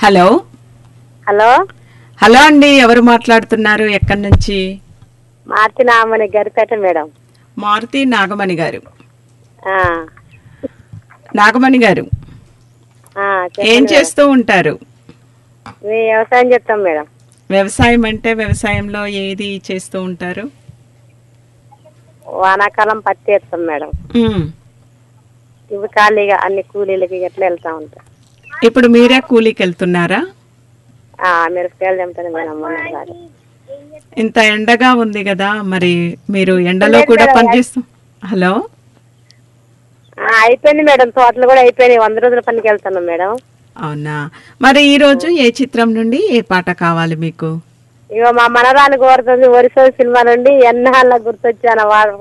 Hello hello hello అండి ఎవరు మాట్లాడుతున్నారు ఎక్కడి నుంచి మార్చి నామని గరిపేట మేడం మారుతి నాగమణి గారు ఆ, నాగమణి గారు ఆ, చెప్పండి ఏం మేడం. చేస్తూ ఉంటారు మీ వ్యవసాయం చెప్తాం మేడం వ్యవసాయం అంటే వ్యవసాయంలో ఏది చేస్తూ ఉంటారు వానాకాలం పత్తి వేస్తాం మేడం ఉమ్. ఇవి ఖాళీగా అన్ని కూలీలకి ఎట్లా వెళ్తా ఉంటాం ఇప్పుడు మీరే కూలీకి వెళ్తున్నారా ఆ, మిరపకాయలు తెంపుతాను మేడం మొన్నసారి ఇంత ఎండగా ఉంది కదా మరి మీరు ఎండలో కూడా పనిచేస్తూ హలో ఆ, అయిపోయింది మేడం తోటలు కూడా అయిపోయినాయి వంద రోజుల పనికి వెళ్తున్నాం మేడం అవునా మరి ఈ రోజు ఏ చిత్రం నుండి ఏ పాట కావాలి మీకు ఇగో మా మనరాలు కోరుతుంది ఒరిసో సినిమా నుండి ఎన్నాళ్ళ గుర్తొచ్చాను వాడు